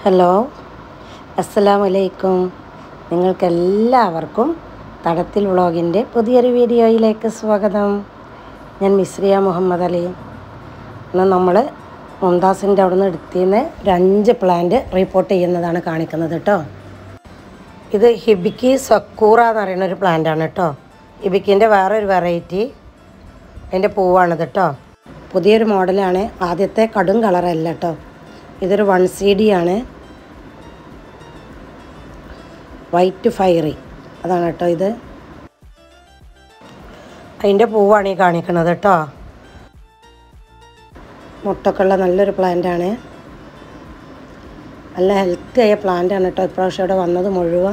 hello അസ്സലാമു അലൈക്കും നിങ്ങൾക്കെല്ലാവർക്കും തടത്തിൽ വ്ളോഗിൻ്റെ പുതിയൊരു വീഡിയോയിലേക്ക് സ്വാഗതം ഞാൻ മിസ്രിയ മുഹമ്മദ് അലി ഇന്ന് നമ്മൾ മുംതാസിൻ്റെ അവിടെ നിന്ന് എടുത്തിന്ന് ഒരു അഞ്ച് പ്ലാന്റ് റിപ്പോർട്ട് ചെയ്യുന്നതാണ് കാണിക്കുന്നത് കേട്ടോ ഇത് ഹിബിക്കി സക്കൂറ എന്ന് പറയുന്ന ഒരു പ്ലാന്റാണ് കേട്ടോ ഹിബിക്കിൻ്റെ വേറൊരു വെറൈറ്റി അതിൻ്റെ പൂവാണിത് കേട്ടോ പുതിയൊരു മോഡലാണ് ആദ്യത്തെ കടും കളറല്ല കേട്ടോ ഇതൊരു വൺ സി ഡി ആണ് വൈറ്റ് ഫയറി അതാണ് കേട്ടോ ഇത് അതിൻ്റെ പൂവാണ് ഈ കാണിക്കുന്നത് കേട്ടോ മുട്ടൊക്കെയുള്ള നല്ലൊരു പ്ലാന്റാണ് നല്ല ഹെൽത്തി ആയ പ്ലാന്റാണ് കേട്ടോ ഇപ്രാവശ്യം ഇവിടെ വന്നത് മുഴുവൻ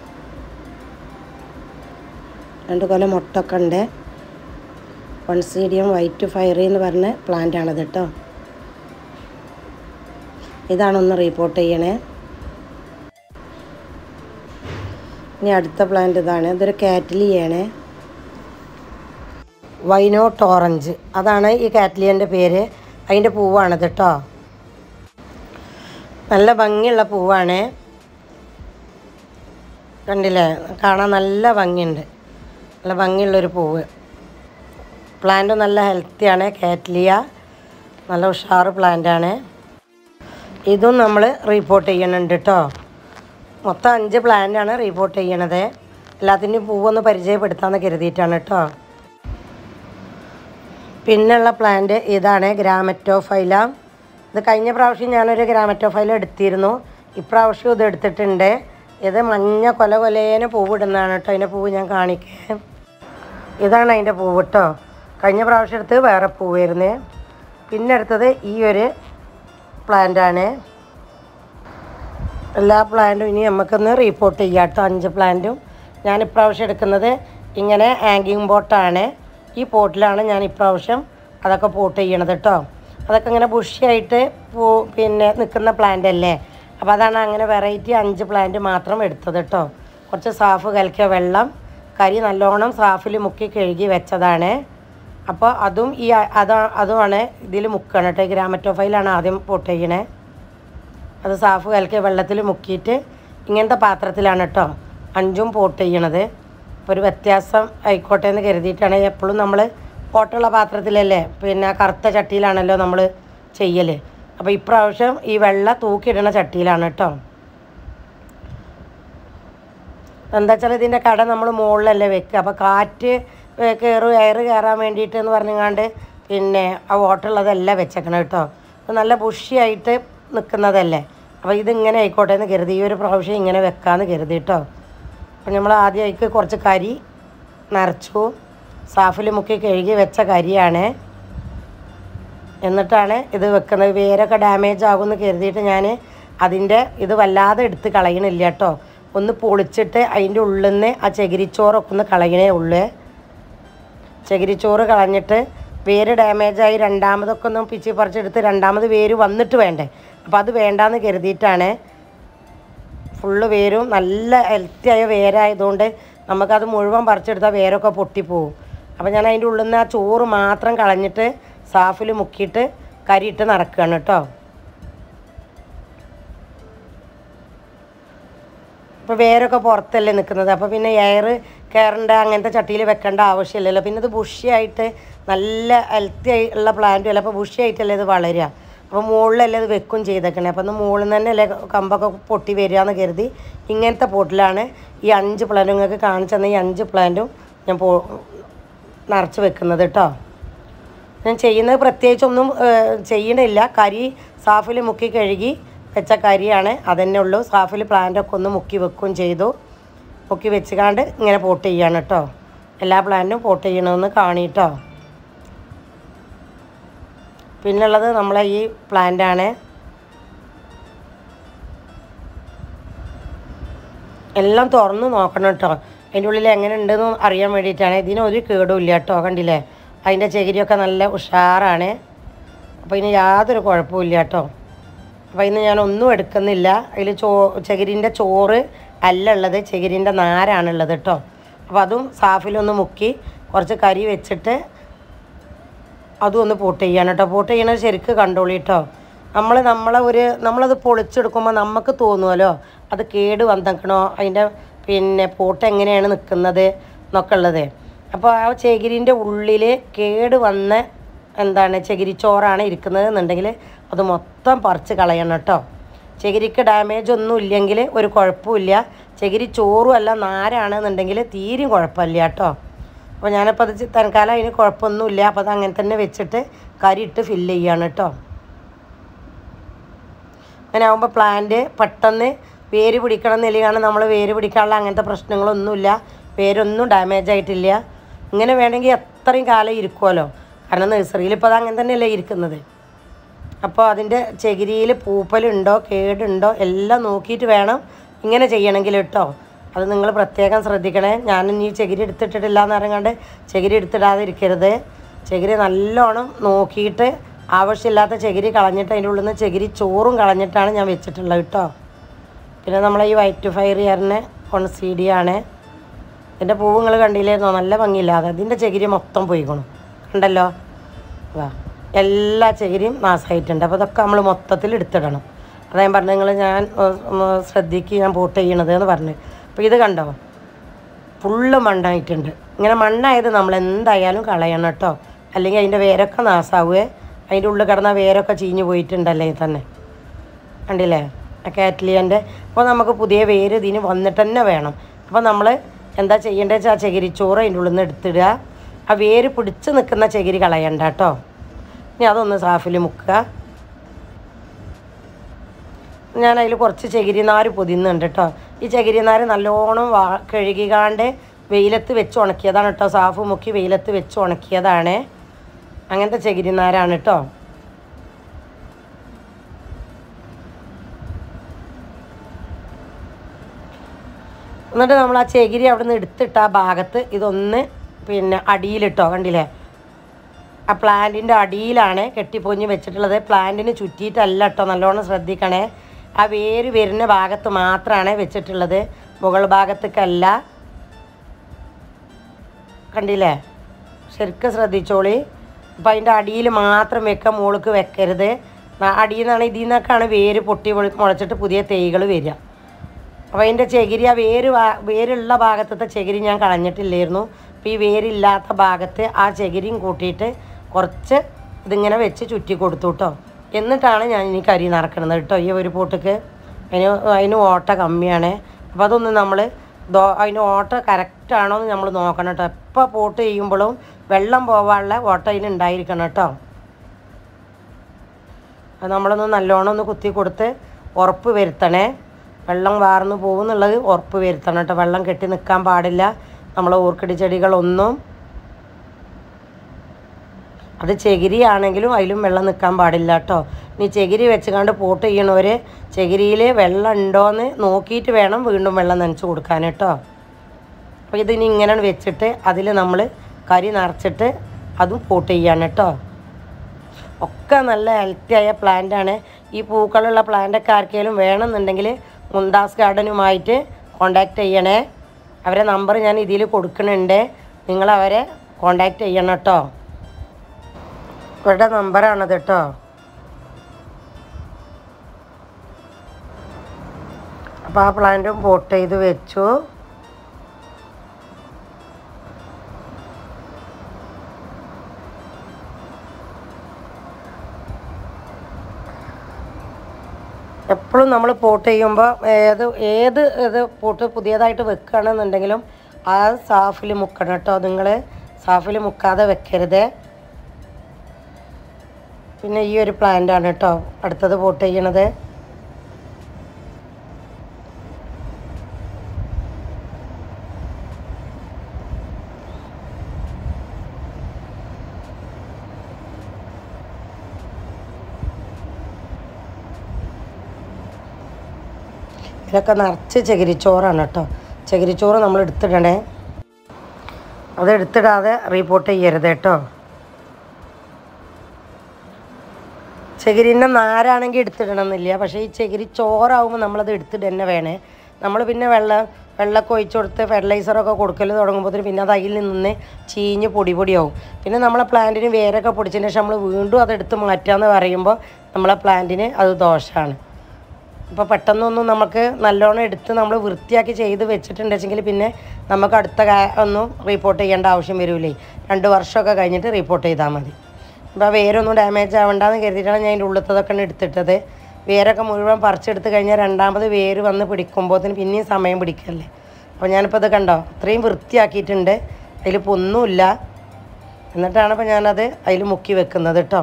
രണ്ട് കൊല്ലം മുട്ടൊക്കെ ഉണ്ട് വൺ സീഡിയം വൈറ്റ് ഫയറി എന്ന് പറഞ്ഞ പ്ലാന്റാണിത് കേട്ടോ ഇതാണ് ഒന്ന് റിപ്പോർട്ട് ചെയ്യണേ ഇനി അടുത്ത പ്ലാന്റ് ഇതാണ് ഇതൊരു കാറ്റ്ലിയാണ് വൈനോട്ട് ഓറഞ്ച് അതാണ് ഈ കാറ്റ്ലിയൻ്റെ പേര് അതിൻ്റെ പൂവാണിത് കേട്ടോ നല്ല ഭംഗിയുള്ള പൂവാണ് കണ്ടില്ലേ കാണാൻ നല്ല ഭംഗിയുണ്ട് നല്ല ഭംഗിയുള്ളൊരു പൂവ് പ്ലാന്റ് നല്ല ഹെൽത്തിയാണ് കാറ്റ്ലിയ നല്ല ഉഷാറ് പ്ലാന്റാണ് ഇതും നമ്മൾ റിപ്പോർട്ട് ചെയ്യണുണ്ട് കേട്ടോ മൊത്തം അഞ്ച് പ്ലാന്റാണ് റിപ്പോർട്ട് ചെയ്യണത് എല്ലാത്തിൻ്റെയും പൂവൊന്ന് പരിചയപ്പെടുത്താമെന്ന് കരുതിയിട്ടാണ് കേട്ടോ പിന്നുള്ള പ്ലാന്റ് ഇതാണ് ഗ്രാമറ്റോഫൈല ഇത് കഴിഞ്ഞ പ്രാവശ്യം ഞാനൊരു ഗ്രാമറ്റോഫൈല എടുത്തിരുന്നു ഇപ്രാവശ്യം ഇത് എടുത്തിട്ടുണ്ട് ഇത് മഞ്ഞ കൊല കൊലേനെ പൂവിടുന്നതാണ് കേട്ടോ അതിൻ്റെ പൂവ് ഞാൻ കാണിക്കാം ഇതാണ് അതിൻ്റെ പൂവ് കേട്ടോ കഴിഞ്ഞ പ്രാവശ്യം എടുത്ത് വേറെ പൂവായിരുന്നു പിന്നെ എടുത്തത് ഈ ഒരു പ്ലാന്റാണ് എല്ലാ പ്ലാന്റും ഇനി നമുക്കൊന്ന് റിപ്പോർട്ട് ചെയ്യാം കേട്ടോ അഞ്ച് പ്ലാന്റും ഞാൻ ഇപ്രാവശ്യം എടുക്കുന്നത് ഇങ്ങനെ ഹാങ്കിങ് പോട്ടാണ് ഈ പോട്ടിലാണ് ഞാൻ ഇപ്രാവശ്യം അതൊക്കെ പോട്ട് ചെയ്യണത് കേട്ടോ അതൊക്കെ ഇങ്ങനെ ബുഷിയായിട്ട് പൂ പിന്നെ നിൽക്കുന്ന പ്ലാന്റ് അല്ലേ അപ്പോൾ അതാണ് അങ്ങനെ വെറൈറ്റി അഞ്ച് പ്ലാന്റ് മാത്രം എടുത്തത് കേട്ടോ കുറച്ച് സാഫ് കലക്കിയ വെള്ളം കരി നല്ലോണം സാഫിൽ മുക്കി കഴുകി വെച്ചതാണ് അപ്പോൾ അതും ഈ അതാ അതുമാണ് ഇതിൽ മുക്കണം കേട്ടോ ഈ ഗ്രാമറ്റോഫൈലാണ് ആദ്യം പോട്ട് ചെയ്യണേ അത് സാഫ് കലക്കിയ വെള്ളത്തിൽ മുക്കിയിട്ട് ഇങ്ങനത്തെ പാത്രത്തിലാണ് കേട്ടോ അഞ്ചും പോട്ട് ചെയ്യണത് അപ്പോൾ ഒരു വ്യത്യാസം ആയിക്കോട്ടെ എന്ന് കരുതിയിട്ടാണ് എപ്പോഴും നമ്മൾ പോട്ടുള്ള പാത്രത്തിലല്ലേ പിന്നെ കറുത്ത ചട്ടിയിലാണല്ലോ നമ്മൾ ചെയ്യൽ അപ്പോൾ ഇപ്രാവശ്യം ഈ വെള്ള തൂക്കിയിടണ ചട്ടിയിലാണ് കേട്ടോ എന്താ വെച്ചാൽ ഇതിൻ്റെ കട നമ്മൾ മുകളിലല്ലേ വെക്കുക അപ്പോൾ കാറ്റ് കയറും എയർ കയറാൻ വേണ്ടിയിട്ട് എന്ന് പറഞ്ഞങ്ങാണ്ട് പിന്നെ ആ ഓട്ടുള്ളതല്ല വെച്ചേക്കണം കേട്ടോ അപ്പോൾ നല്ല ബുഷിയായിട്ട് നിൽക്കുന്നതല്ലേ അപ്പോൾ ഇതിങ്ങനെ ആയിക്കോട്ടെ എന്ന് കരുതി ഈ ഒരു പ്രാവശ്യം ഇങ്ങനെ വെക്കാമെന്ന് കരുതി കേട്ടോ അപ്പോൾ നമ്മൾ ആദ്യം അതിക്ക് കുറച്ച് കരി നിറച്ചു സാഫിൽ മുക്കി കഴുകി വെച്ച കരിയാണ് എന്നിട്ടാണ് ഇത് വെക്കുന്നത് വേരൊക്കെ ഡാമേജ് ആകുമെന്ന് കരുതിയിട്ട് ഞാൻ അതിൻ്റെ ഇത് വല്ലാതെ എടുത്ത് കളയണില്ല കേട്ടോ ഒന്ന് പൊളിച്ചിട്ട് അതിൻ്റെ ഉള്ളിൽ നിന്ന് ആ ചകിരിച്ചോറൊക്കെ ഒന്ന് കളയണേ ഉള്ളൂ ചകിരിച്ചോറ് കളഞ്ഞിട്ട് വേര് ഡാമേജായി രണ്ടാമതൊക്കെ ഒന്ന് പിച്ചി പറിച്ചെടുത്ത് രണ്ടാമത് വേര് വന്നിട്ട് വേണ്ടേ അപ്പോൾ അത് വേണ്ടാന്ന് കരുതിയിട്ടാണ് ഫുള്ള് വേരും നല്ല ഹെൽത്തി ആയ വേരായതുകൊണ്ട് നമുക്കത് മുഴുവൻ പറിച്ചെടുത്താൽ വേരൊക്കെ പൊട്ടിപ്പോവും അപ്പോൾ ഞാൻ അതിൻ്റെ ഉള്ളിൽ നിന്ന് ആ ചോറ് മാത്രം കളഞ്ഞിട്ട് സാഫിൽ മുക്കിയിട്ട് കരിയിട്ട് നടക്കുകയാണ് കേട്ടോ ഇപ്പോൾ വേരൊക്കെ പുറത്തല്ലേ നിൽക്കുന്നത് അപ്പോൾ പിന്നെ എയർ കയറേണ്ട അങ്ങനത്തെ ചട്ടിയിൽ വെക്കേണ്ട ആവശ്യമില്ലല്ലോ പിന്നെ ഇത് ബുഷിയായിട്ട് നല്ല ഹെൽത്തി ഉള്ള പ്ലാന്റും അല്ല അപ്പോൾ ബുഷിയായിട്ടല്ലേ ഇത് വളരുക അപ്പോൾ മുകളിലല്ലേ ഇത് വെക്കും ചെയ്തേക്കണേ അപ്പോൾ ഒന്ന് മുകളിൽ നിന്ന് തന്നെ അല്ലേ കമ്പൊക്കെ പൊട്ടി വരിക എന്ന് കരുതി ഇങ്ങനത്തെ പോട്ടിലാണ് ഈ അഞ്ച് പ്ലാന്റ് നിങ്ങൾക്ക് കാണിച്ചു തന്ന ഈ അഞ്ച് പ്ലാന്റും ഞാൻ പോ നിറച്ച് വെക്കുന്നത് കേട്ടോ ഞാൻ ചെയ്യുന്നത് പ്രത്യേകിച്ചൊന്നും ചെയ്യണില്ല കരി സാഫിൽ മുക്കി കഴുകി വെച്ച കരിയാണ് അതന്നെ ഉള്ളൂ സാഫിൽ പ്ലാന്റൊക്കെ ഒന്ന് മുക്കി വെക്കുകയും ചെയ്തു മുക്കി വെച്ചുകാണ്ട് ഇങ്ങനെ പോട്ട് ചെയ്യാണ് കേട്ടോ എല്ലാ പ്ലാന്റും പോട്ട് ചെയ്യണമെന്ന് കാണിട്ടോ പിന്നുള്ളത് നമ്മളെ ഈ പ്ലാന്റാണ് എല്ലാം തുറന്ന് നോക്കണം കേട്ടോ അതിൻ്റെ ഉള്ളിൽ എങ്ങനെ ഉണ്ടെന്ന് അറിയാൻ വേണ്ടിയിട്ടാണ് ഇതിനൊരു കേടും ഇല്ല കേട്ടോ കണ്ടില്ലേ അതിൻ്റെ ചകിരിയൊക്കെ നല്ല ഉഷാറാണ് അപ്പോൾ ഇതിന് യാതൊരു കുഴപ്പമില്ല കേട്ടോ അപ്പോൾ ഇന്ന് ഞാൻ ഒന്നും എടുക്കുന്നില്ല അതിൽ ചോ ചകിരിൻ്റെ ചോറ് അല്ല ഉള്ളത് ചകിരിൻ്റെ നാരാണുള്ളത് കേട്ടോ അപ്പോൾ അതും സാഫിലൊന്ന് മുക്കി കുറച്ച് കരി വെച്ചിട്ട് അതും ഒന്ന് പോട്ട് ചെയ്യണം കേട്ടോ പോട്ട് ചെയ്യണത് ശരിക്ക് കണ്ടോളി കേട്ടോ നമ്മൾ നമ്മളെ ഒരു നമ്മളത് പൊളിച്ചെടുക്കുമ്പോൾ നമുക്ക് തോന്നുമല്ലോ അത് കേട് വന്നിക്കണോ അതിൻ്റെ പിന്നെ പോട്ട് എങ്ങനെയാണ് നിൽക്കുന്നത് എന്നൊക്കെ ഉള്ളത് അപ്പോൾ ആ ചകിരിൻ്റെ ഉള്ളിൽ കേട് വന്ന എന്താണ് ചകിരിച്ചോറാണ് ഇരിക്കുന്നത് എന്നുണ്ടെങ്കിൽ അത് മൊത്തം പറിച്ച് കളയണം കേട്ടോ ചകിരിക്ക് ഡാമേജ് ഒന്നും ഇല്ലെങ്കിൽ ഒരു കുഴപ്പമില്ല ചകിരി ചോറും അല്ല നാരാണെന്നുണ്ടെങ്കിൽ തീരെയും കുഴപ്പമില്ല കേട്ടോ അപ്പോൾ ഞാനിപ്പോൾ അത് ചി- തൽക്കാലം അതിന് കുഴപ്പമൊന്നുമില്ല അപ്പോൾ അത് അങ്ങനെ തന്നെ വെച്ചിട്ട് കരി ഇട്ട് ഫില്ല് ചെയ്യാണ് കേട്ടോ അങ്ങനെ ആകുമ്പോൾ പ്ലാന്റ് പെട്ടെന്ന് വേര് പിടിക്കണം എന്നില്ലാണ് നമ്മൾ വേര് പിടിക്കാനുള്ള അങ്ങനത്തെ പ്രശ്നങ്ങളൊന്നുമില്ല വേരൊന്നും ഡാമേജ് ആയിട്ടില്ല ഇങ്ങനെ വേണമെങ്കിൽ എത്രയും കാലം ഇരിക്കുമല്ലോ കാരണം നഴ്സറിയിൽ ഇപ്പോൾ അത് അങ്ങനെ തന്നെയല്ലേ ഇരിക്കുന്നത് അപ്പോൾ അതിൻ്റെ ചകിരിയിൽ പൂപ്പലുണ്ടോ കേടുണ്ടോ എല്ലാം നോക്കിയിട്ട് വേണം ഇങ്ങനെ ചെയ്യണമെങ്കിൽ കേട്ടോ അത് നിങ്ങൾ പ്രത്യേകം ശ്രദ്ധിക്കണേ ഞാനും ഈ ചകിരി എടുത്തിട്ടിട്ടില്ല എന്ന് പറഞ്ഞാണ്ട് ചകിരി എടുത്തിടാതെ ഇരിക്കരുത് ചകിരി നല്ലോണം നോക്കിയിട്ട് ആവശ്യമില്ലാത്ത ചകിരി കളഞ്ഞിട്ട് അതിൻ്റെ ഉള്ളിൽ നിന്ന് ചകിരി ചോറും കളഞ്ഞിട്ടാണ് ഞാൻ വെച്ചിട്ടുള്ളത് കേട്ടോ പിന്നെ നമ്മളെ ഈ വൈറ്റ് ഫയർ ചേർന്ന് കൊൺസീഡിയാണ് ഇതിൻ്റെ പൂവ് നിങ്ങൾ കണ്ടില്ലായിരുന്നോ നല്ല ഭംഗിയില്ലാതെ അതിൻ്റെ ചകിരി മൊത്തം പോയിക്കണു കണ്ടല്ലോ വാ എല്ലാ ചകിരിയും നാശമായിട്ടുണ്ട് അപ്പോൾ ഇതൊക്കെ നമ്മൾ മൊത്തത്തിൽ എടുത്തിടണം അതാ ഞാൻ പറഞ്ഞു നിങ്ങൾ ഞാൻ ഉം, ഉം, ശ്രദ്ധിക്ക് ഞാൻ പോട്ട് ചെയ്യണത് എന്ന് പറഞ്ഞു അപ്പോൾ ഇത് കണ്ടോ ഫുള്ള് മണ്ണായിട്ടുണ്ട് ഇങ്ങനെ മണ്ണായത് നമ്മൾ എന്തായാലും കളയണം കേട്ടോ അല്ലെങ്കിൽ അതിൻ്റെ വേരൊക്കെ നാശാവുകയെ അതിൻ്റെ ഉള്ളിൽ കിടന്ന വേരൊക്കെ ചീഞ്ഞ് പോയിട്ടുണ്ടല്ലേ തന്നെ കണ്ടില്ലേ ആ കാറ്റ്ലിയൻ്റെ അപ്പോൾ നമുക്ക് പുതിയ വേര് ഇതിന് വന്നിട്ട് തന്നെ വേണം അപ്പോൾ നമ്മൾ എന്താ ചെയ്യേണ്ടത് വെച്ചാൽ ആ ചകിരിച്ചോറ് അതിൻ്റെ ഉള്ളിൽ നിന്ന് എടുത്തിടുക ആ വേര് പിടിച്ച് നിൽക്കുന്ന ചകിരി കളയണ്ട കേട്ടോ ഇനി അതൊന്ന് സാഫിൽ മുക്കുക ഞാൻ അതിൽ കുറച്ച് ചകിരിനാര് പൊതിയുന്നുണ്ട് കേട്ടോ ഈ ചകിരിനാര് നല്ലോണം വാ കഴുകികാണ്ട് വെയിലത്ത് വെച്ച് ഉണക്കിയതാണ് കേട്ടോ സാഫ് മുക്കി വെയിലത്ത് വെച്ച് ഉണക്കിയതാണ് അങ്ങനത്തെ ചകിരിനാരാണ് കേട്ടോ എന്നിട്ട് നമ്മൾ ആ ചകിരി അവിടെ നിന്ന് എടുത്തിട്ട് ആ ഭാഗത്ത് ഇതൊന്ന് പിന്നെ അടിയിലിട്ടോ കണ്ടില്ലേ ആ പ്ലാന്റിൻ്റെ അടിയിലാണ് കെട്ടിപ്പൊഞ്ഞ് വെച്ചിട്ടുള്ളത് പ്ലാന്റിന് ചുറ്റിയിട്ടല്ല കേട്ടോ നല്ലോണം ശ്രദ്ധിക്കണേ ആ വേര് വരുന്ന ഭാഗത്ത് മാത്രമാണ് വെച്ചിട്ടുള്ളത് മുകൾ ഭാഗത്തേക്കല്ല കണ്ടില്ലേ ശരിക്കും ശ്രദ്ധിച്ചോളി അപ്പം അതിൻ്റെ അടിയിൽ മാത്രം വെക്കാൻ മുകൾക്ക് വെക്കരുത് ന- അടിയിൽ നിന്നാണ് ഇതിൽ നിന്നൊക്കെയാണ് വേര് പൊട്ടി മുള- മുളച്ചിട്ട് പുതിയ തൈകൾ വരിക അപ്പോൾ അതിൻ്റെ ചകിരി ആ വേര് ഭാ- വേരുള്ള ഭാഗത്തത്തെ ചകിരി ഞാൻ കളഞ്ഞിട്ടില്ലായിരുന്നു അപ്പോൾ ഈ വേരില്ലാത്ത ഭാഗത്ത് ആ ചകിരിയും കൂട്ടിയിട്ട് കുറച്ച് ഇതിങ്ങനെ വെച്ച് ചുറ്റി കൊടുത്തു കേട്ടോ എന്നിട്ടാണ് ഞാൻ ഇനി കരി നിറക്കണത് കേട്ടോ ഈ ഒരു പൂട്ടക്ക് അതിന് അതിന് ഓട്ട കമ്മിയാണ് അപ്പോൾ അതൊന്ന് നമ്മൾ ദോ അതിന് ഓട്ട കറക്റ്റാണോ എന്ന് നമ്മൾ നോക്കണം കേട്ടോ എപ്പോൾ പോട്ട് ചെയ്യുമ്പോഴും വെള്ളം പോകാനുള്ള ഓട്ട അതിന് ഉണ്ടായിരിക്കണം കേട്ടോ അത് നമ്മളൊന്ന് നല്ലോണം ഒന്ന് കുത്തി കൊടുത്ത് ഉറപ്പ് വരുത്തണേ വെള്ളം വാർന്നു പോകുന്നുള്ളത് ഉറപ്പ് വരുത്തണം കേട്ടോ വെള്ളം കെട്ടി നിൽക്കാൻ പാടില്ല നമ്മൾ ഓർക്കിഡ് ചെടികളൊന്നും അത് ചകിരി ആണെങ്കിലും അതിലും വെള്ളം നിൽക്കാൻ പാടില്ല കേട്ടോ ഇനി ചകിരി വെച്ചുകൊണ്ട് പോട്ട് ചെയ്യണവർ ചകിരിയിൽ വെള്ളം ഉണ്ടോയെന്ന് നോക്കിയിട്ട് വേണം വീണ്ടും വെള്ളം നനച്ച് കൊടുക്കാൻ കേട്ടോ അപ്പോൾ ഇതിനി ഇങ്ങനെ വെച്ചിട്ട് അതിൽ നമ്മൾ കരി നിറച്ചിട്ട് അതും പോട്ട് ചെയ്യാണ് കേട്ടോ ഒക്കെ നല്ല ഹെൽത്തി ആയ പ്ലാന്റാണ് ഈ പൂക്കളുള്ള പ്ലാന്റൊക്കെ ആർക്കെങ്കിലും വേണമെന്നുണ്ടെങ്കിൽ മുന്താസ് ഗാർഡനുമായിട്ട് കോണ്ടാക്ട് ചെയ്യണേ അവരെ നമ്പർ ഞാൻ ഇതിൽ കൊടുക്കുന്നുണ്ട് നിങ്ങൾ അവരെ കോണ്ടാക്ട് ചെയ്യണം കേട്ടോ ഇവരുടെ നമ്പറാണത് കേട്ടോ അപ്പോൾ ആ പ്ലാന്റും പോട്ട് ചെയ്ത് വെച്ചു എപ്പോഴും നമ്മൾ പോട്ട് ചെയ്യുമ്പോൾ ഏത് ഏത് ഇത് പോട്ട് പുതിയതായിട്ട് വെക്കുകയാണെന്നുണ്ടെങ്കിലും ആ സാഫിൽ മുക്കണം കേട്ടോ നിങ്ങൾ സാഫിൽ മുക്കാതെ വെക്കരുത് പിന്നെ ഈ ഒരു പ്ലാന്റ് ആണ് കേട്ടോ അടുത്തത് പോട്ട് ചെയ്യണത് ഇതൊക്കെ നിറച്ച് ചകിരിച്ചോറാണ് കേട്ടോ ചകിരിച്ചോറ് നമ്മൾ എടുത്തിടണേ അത് എടുത്തിടാതെ റീപോർട്ട് ചെയ്യരുത് കേട്ടോ ചകിരിൻ്റെ നാരാണെങ്കിൽ എടുത്തിടണമെന്നില്ല പക്ഷേ ഈ ചകിരി ചോറാവുമ്പോൾ നമ്മളത് എടുത്തിട്ട് തന്നെ വേണേ നമ്മൾ പിന്നെ വെള്ളം വെള്ളമൊക്കെ ഒഴിച്ച് കൊടുത്ത് ഫെർട്ടിലൈസറൊക്കെ കൊടുക്കൽ തുടങ്ങുമ്പോൾ പിന്നെ അത് അതിൽ നിന്ന് ചീഞ്ഞ് പൊടി പൊടിയാവും പിന്നെ നമ്മളെ പ്ലാന്റിന് വേരൊക്കെ പൊടിച്ചതിന് ശേഷം നമ്മൾ വീണ്ടും അതെടുത്ത് മാറ്റാന്ന് പറയുമ്പോൾ നമ്മളെ പ്ലാന്റിന് അത് ദോഷമാണ് അപ്പോൾ പെട്ടെന്നൊന്നും നമുക്ക് നല്ലോണം എടുത്ത് നമ്മൾ വൃത്തിയാക്കി ചെയ്ത് വെച്ചിട്ടുണ്ടെങ്കിൽ പിന്നെ നമുക്ക് അടുത്ത കാ- ഒന്നും റിപ്പോർട്ട് ചെയ്യേണ്ട ആവശ്യം വരില്ലേ രണ്ട് വർഷമൊക്കെ കഴിഞ്ഞിട്ട് റിപ്പോർട്ട് ചെയ്താൽ മതി അപ്പോൾ വേരൊന്നും ഡാമേജ് ആവണ്ടെന്ന് കരുതിയിട്ടാണ് ഞാൻ അതിൻ്റെ ഉള്ളത്തതൊക്കെ ഒന്ന് എടുത്തിട്ടത് വേരൊക്കെ മുഴുവൻ പറിച്ചെടുത്ത് കഴിഞ്ഞാൽ രണ്ടാമത് വേര് വന്ന് പിടിക്കുമ്പോഴത്തേന് പിന്നെയും സമയം പിടിക്കല്ലേ അപ്പോൾ ഞാനിപ്പോൾ ഇത് കണ്ടോ അത്രയും വൃത്തിയാക്കിയിട്ടുണ്ട് അതിലിപ്പോൾ ഒന്നുമില്ല എന്നിട്ടാണ് ഇപ്പോൾ ഞാനത് അതിൽ മുക്കി വെക്കുന്നത് കേട്ടോ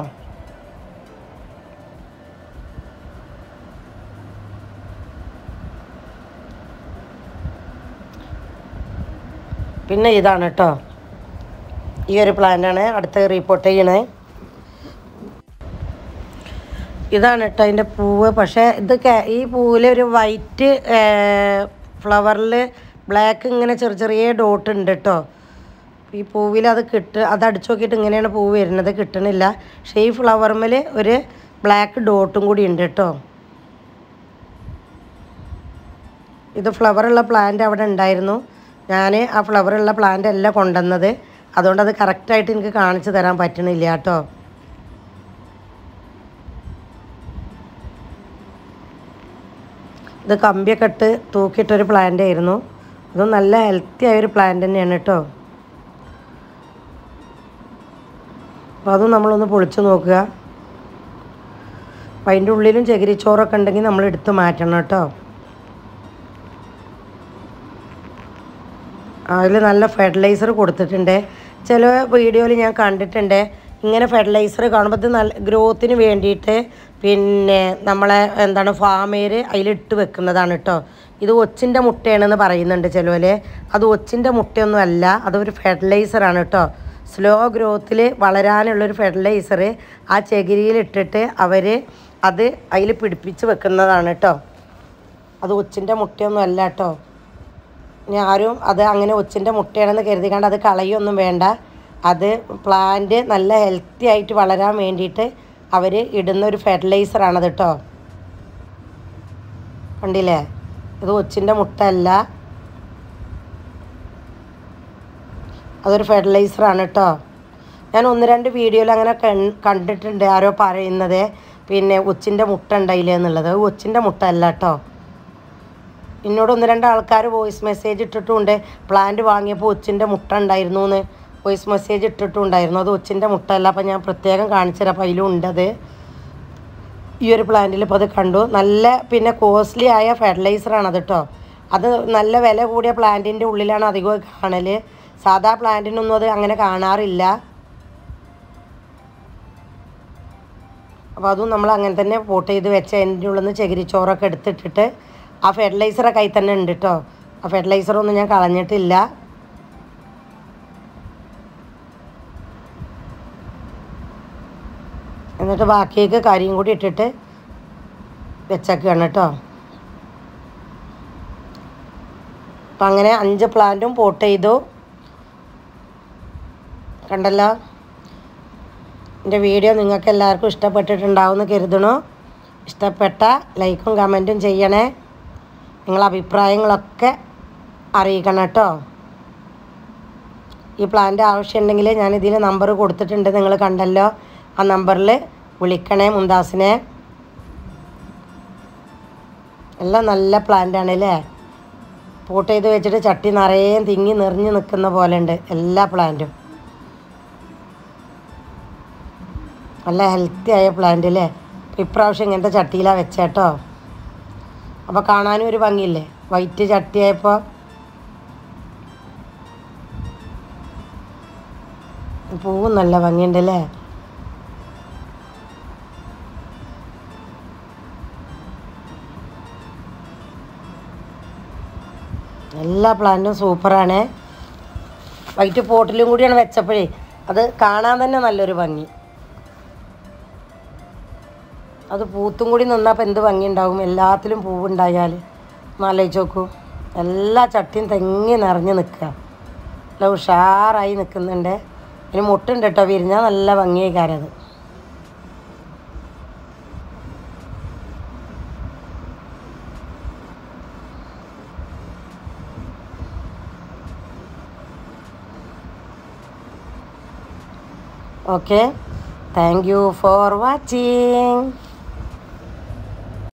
പിന്നെ ഇതാണ് കേട്ടോ ഈ ഒരു പ്ലാന്റാണ് അടുത്ത റിപ്പോർട്ട് ചെയ്യണേ ഇതാണ് കേട്ടോ അതിൻ്റെ പൂവ് പക്ഷേ ഇത് കേ- ഈ പൂവിൽ ഒരു വൈറ്റ് ഫ്ലവറിൽ ബ്ലാക്ക് ഇങ്ങനെ ചെറിയ ചെറിയ ഡോട്ട് ഉണ്ട് കേട്ടോ ഈ പൂവിൽ അത് കിട്ട് അത് അടിച്ചു നോക്കിയിട്ട് ഇങ്ങനെയാണ് പൂവ് വരുന്നത് കിട്ടണില്ല പക്ഷേ ഈ ഫ്ലവറുമ്മൽ ഒരു ബ്ലാക്ക് ഡോട്ടും കൂടി ഉണ്ട് കേട്ടോ ഇത് ഫ്ലവറുള്ള പ്ലാന്റ് അവിടെ ഉണ്ടായിരുന്നു ഞാൻ ആ ഫ്ലവറുള്ള പ്ലാന്റ് അല്ല കൊണ്ടുവന്നത് അതുകൊണ്ട് അത് കറക്റ്റായിട്ട് എനിക്ക് കാണിച്ചു തരാൻ പറ്റണില്ല കേട്ടോ ഇത് കമ്പിയൊക്കെ ഇട്ട് തൂക്കിയിട്ടൊരു പ്ലാന്റ് ആയിരുന്നു ഇത് നല്ല ഹെൽത്തി ആയൊരു പ്ലാന്റ് തന്നെയാണ് കേട്ടോ അപ്പോൾ അതും നമ്മളൊന്ന് പൊളിച്ച് നോക്കുക അപ്പം അതിൻ്റെ ഉള്ളിലും ചകിരിച്ചോറൊക്കെ ഉണ്ടെങ്കിൽ നമ്മൾ എടുത്ത് മാറ്റണം കേട്ടോ അതിൽ നല്ല ഫെർട്ടിലൈസർ കൊടുത്തിട്ടുണ്ട് ചില വീഡിയോയിൽ ഞാൻ കണ്ടിട്ടുണ്ട് ഇങ്ങനെ ഫെർട്ടിലൈസർ കാണുമ്പോൾ ഇത് നല്ല ഗ്രോത്തിന് വേണ്ടിയിട്ട് പിന്നെ നമ്മളെ എന്താണ് ഫാമേർ അതിലിട്ട് വെക്കുന്നതാണ് കേട്ടോ ഇത് ഒച്ചിൻ്റെ മുട്ടയാണെന്ന് പറയുന്നുണ്ട് ചിലവർ അത് ഒച്ചിൻ്റെ മുട്ടയൊന്നും അല്ല അതൊരു ഫെർട്ടിലൈസറാണ് കേട്ടോ സ്ലോ ഗ്രോത്തിൽ വളരാനുള്ളൊരു ഫെർട്ടിലൈസർ ആ ചകിരിയിലിട്ടിട്ട് അവർ അത് അതിൽ പിടിപ്പിച്ച് വെക്കുന്നതാണ് കേട്ടോ അത് ഒച്ചിൻ്റെ മുട്ടയൊന്നും അല്ല കേട്ടോ ഇനി ആരും അത് അങ്ങനെ ഒച്ചിൻ്റെ മുട്ടയാണെന്ന് കരുതിക്കാണ്ട് അത് കളയൊന്നും വേണ്ട അത് പ്ലാന്റ് നല്ല ഹെൽത്തി ആയിട്ട് വളരാൻ വേണ്ടിയിട്ട് അവർ ഇടുന്ന ഒരു ഫെർട്ടിലൈസറാണത് കേട്ടോ കണ്ടില്ലേ ഇത് ഒച്ചിൻ്റെ മുട്ട അല്ല അതൊരു ഫെർട്ടിലൈസറാണ് കേട്ടോ ഞാൻ ഒന്ന് രണ്ട് വീഡിയോയിൽ അങ്ങനെ കൺ- കണ്ടിട്ടുണ്ട് ആരോ പറയുന്നത് പിന്നെ ഒച്ചിൻ്റെ മുട്ട ഉണ്ടായില്ല എന്നുള്ളത് അത് ഒച്ചിൻ്റെ മുട്ട അല്ല കേട്ടോ എന്നോട് ഒന്ന് രണ്ട് ആൾക്കാർ വോയിസ് മെസ്സേജ് ഇട്ടിട്ടുമുണ്ട് പ്ലാന്റ് വാങ്ങിയപ്പോൾ ഒച്ചിൻ്റെ മുട്ട ഉണ്ടായിരുന്നു എന്ന് വോയിസ് മെസ്സേജ് ഇട്ടിട്ടുണ്ടായിരുന്നു അത് ഒച്ചിൻ്റെ മുട്ട അല്ല അപ്പം ഞാൻ പ്രത്യേകം കാണിച്ചു തരാം അപ്പം അതിലും ഉണ്ട് അത് ഈ ഒരു പ്ലാന്റിൽ ഇപ്പോൾ അത് കണ്ടു നല്ല പിന്നെ കോസ്റ്റ്ലി ആയ ഫെർട്ടിലൈസറാണ് അത് കേട്ടോ അത് നല്ല വില കൂടിയ പ്ലാന്റിൻ്റെ ഉള്ളിലാണ് അധികം കാണൽ സാധാ പ്ലാന്റിനൊന്നും അത് അങ്ങനെ കാണാറില്ല അപ്പോൾ അതും നമ്മൾ അങ്ങനെ തന്നെ പോട്ട് ചെയ്ത് വെച്ച് അതിൻ്റെ ഉള്ളിൽ നിന്ന് ചകിരിച്ചോറൊക്കെ എടുത്തിട്ടിട്ട് ആ ഫെർട്ടിലൈസറൊക്കെ കയ്യിൽ തന്നെ ഉണ്ട് കേട്ടോ ആ ഫെർട്ടിലൈസറൊന്നും ഞാൻ കളഞ്ഞിട്ടില്ല എന്നിട്ട് ബാക്കിയൊക്കെ കരിയും കൂടി ഇട്ടിട്ട് വെച്ചേക്കാണ് കേട്ടോ അപ്പം അങ്ങനെ അഞ്ച് പ്ലാന്റും പോട്ട് ചെയ്തു കണ്ടല്ലോ എൻ്റെ വീഡിയോ നിങ്ങൾക്ക് എല്ലാവർക്കും ഇഷ്ടപ്പെട്ടിട്ടുണ്ടാവുമെന്ന് കരുതണു ഇഷ്ടപ്പെട്ട ലൈക്കും കമൻറ്റും ചെയ്യണേ നിങ്ങളെ അഭിപ്രായങ്ങളൊക്കെ അറിയിക്കണം കേട്ടോ ഈ പ്ലാൻ്റെ ആവശ്യമുണ്ടെങ്കിൽ ഞാൻ ഇതിൽ നമ്പർ കൊടുത്തിട്ടുണ്ട് നിങ്ങൾ കണ്ടല്ലോ ആ നമ്പറിൽ വിളിക്കണേ മുന്താസിനെ എല്ലാം നല്ല പ്ലാന്റാണ് അല്ലേ പോട്ട് ചെയ്ത് വെച്ചിട്ട് ചട്ടി നിറയെ തിങ്ങി നിറഞ്ഞ് നിൽക്കുന്ന പോലെ ഉണ്ട് എല്ലാ പ്ലാന്റും നല്ല ഹെൽത്തി ആയ പ്ലാന്റ് അല്ലേ അപ്പോൾ ഇപ്രാവശ്യം ഇങ്ങനത്തെ ചട്ടിയിലാണ് വെച്ചേട്ടോ അപ്പോൾ കാണാനും ഒരു ഭംഗിയില്ലേ വൈറ്റ് ചട്ടിയായപ്പോൾ പൂവും നല്ല ഭംഗിയുണ്ട് അല്ലേ എല്ലാ പ്ലാന്റും സൂപ്പറാണ് വൈറ്റ് പോട്ടിലും കൂടിയാണ് വെച്ചപ്പോഴേ അത് കാണാൻ തന്നെ നല്ലൊരു ഭംഗി അത് പൂത്തും കൂടി നിന്നപ്പോൾ എന്ത് ഭംഗി ഉണ്ടാവും എല്ലാത്തിലും പൂവുണ്ടായാൽ ആലോചിച്ച് നോക്കൂ എല്ലാ ചട്ടിയും തെങ്ങി നിറഞ്ഞ് നിൽക്കുക നല്ല ഉഷാറായി നിൽക്കുന്നുണ്ട് ഇനി മുട്ടുണ്ട് കേട്ടോ വിരിഞ്ഞാൽ നല്ല ഭംഗിയായിക്കാരത് അത് okay thank you for watching